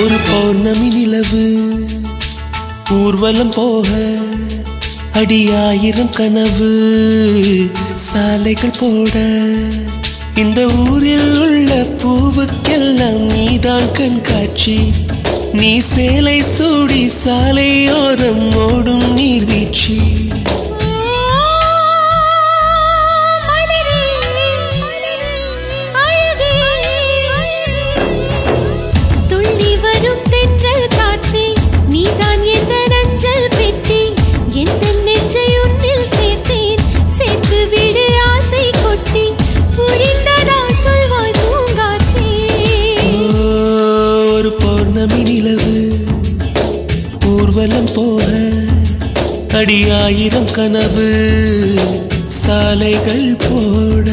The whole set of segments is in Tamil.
ஒரு பௌர்ணமி நிலவு ஊர்வலம் போக அடியாயிரம் கனவு சாலைகள் போட இந்த ஊரில் உள்ள பூவுக்கெல்லாம் நீதான் கண்காட்சி நீ சேலை சூடி சாலையோரம் ஓடும் நீர்வீழ்ச்சி துள்ளி வரும் தென்றல் காற்றே நீதான் எந்த நஞ்சல் பெட்டி எந்த நெஞ்சை உன்னில் சேர்த்தேன் சேர்த்து விடு ஆசை கொட்டி புரிந்ததா சொல்வாய் பூங்காற்றே ஓ, ஒரு பௌர்ணமி நிலவு ஊர்வலம் போக அடியாயிரம் கனவு சாலைகள் போட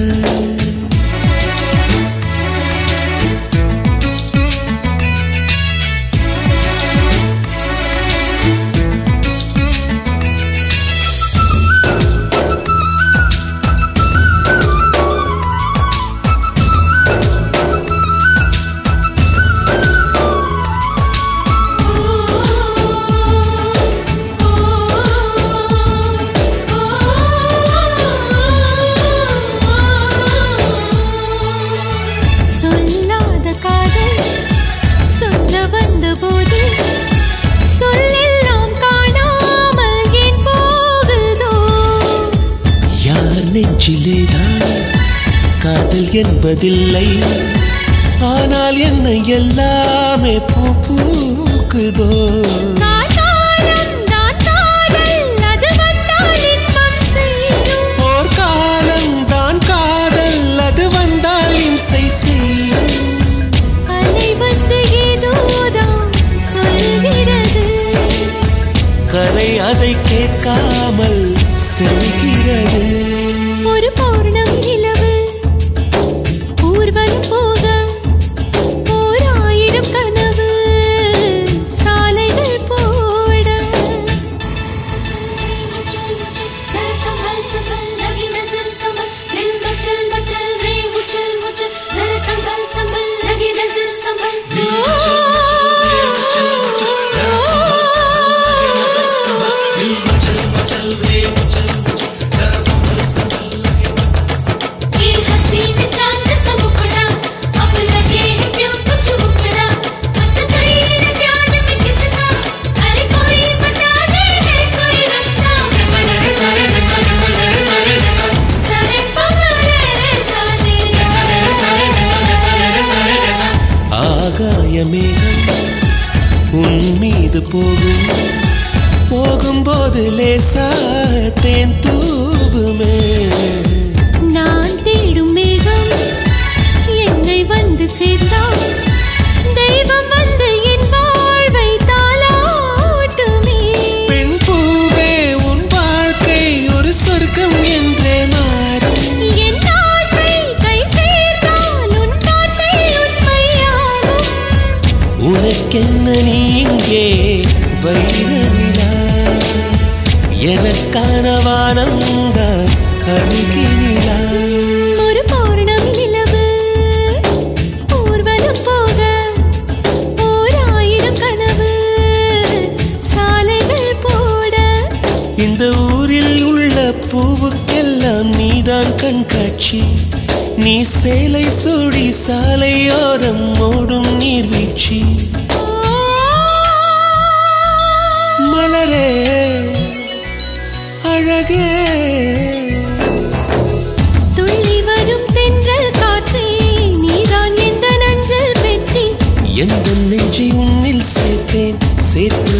சொல்லாத காதல் சொல்ல வந்த போது சொல்லெல்லாம் காணாமல் ஏன் போகுதோ யார் நெஞ்சிலேதான் காதல் என்பதில்லை ஆனால் என்னை எல்லாமே பூ பூக்குதோ காலம் தான் காதல் அது வந்தால் இன்பம் செய்யும் போர்க்காலம் தான் காதல் அது வந்தால் இம்சை செய்யும் அலை வந்து ஏதோதான் சொல்கிறது கரை அதை கேட்காமல் செல்கிறது ஒரு பௌர்ணமி நிலவு ஊர்வலம் போக ஓர் ஆயிரம் கனவு சாலைகள் போட जरा संभल संभल लगी नजर संभल दिल मचल मचल रे उछल उछल जरा संभल संभल लगी नजर संभल ये हसीन चांद सा मुखड़ा अब लगे है क्यों कुछ मुखड़ा फंस गई रे प्यार में किसका अरे कोई बता दे है कोई रास्ता सारे सारे सारे सारे सारे पगले रे सारे सारे सारे सारे सारे ஆகாய மேகம் உன் மீது போகும் போகும்போது லேசா தேன் தூவுமே நான் தேடும் மேகம் என்னை வந்து சேர்ந்தால் தெய்வம் வந்து என் வாழ்வை தாளாட்டுமே பெண் பூவே உன் வாழ்க்கை ஒரு சொர்க்கம் என்றே மாறும் என் ஆசை கை சேர்ந்தால் உன் வார்த்தை உண்மையாகும் உனக்கென்ன நீ இங்கே வைரவிழா எனக்கான வானம் தான் அருகினிலா ஒரு பௌர்ணமி நிலவு ஊர்வலம் போக ஓர் ஆயிரம் கனவு சாலைகள் போட இந்த ஊரில் உள்ள பூவுக்கெல்லாம் நீதான் கண்காட்சி நீ சேலை சூடி சாலையோரம் ஓடும் நீர்வீழ்ச்சி மலரே அழகே துள்ளி வரும் தென்றல் காற்றே நீதான் எந்த நஞ்சல் பெட்டி எந்த நெஞ்சை உன்னில் சேர்த்தேன் சேர்த்து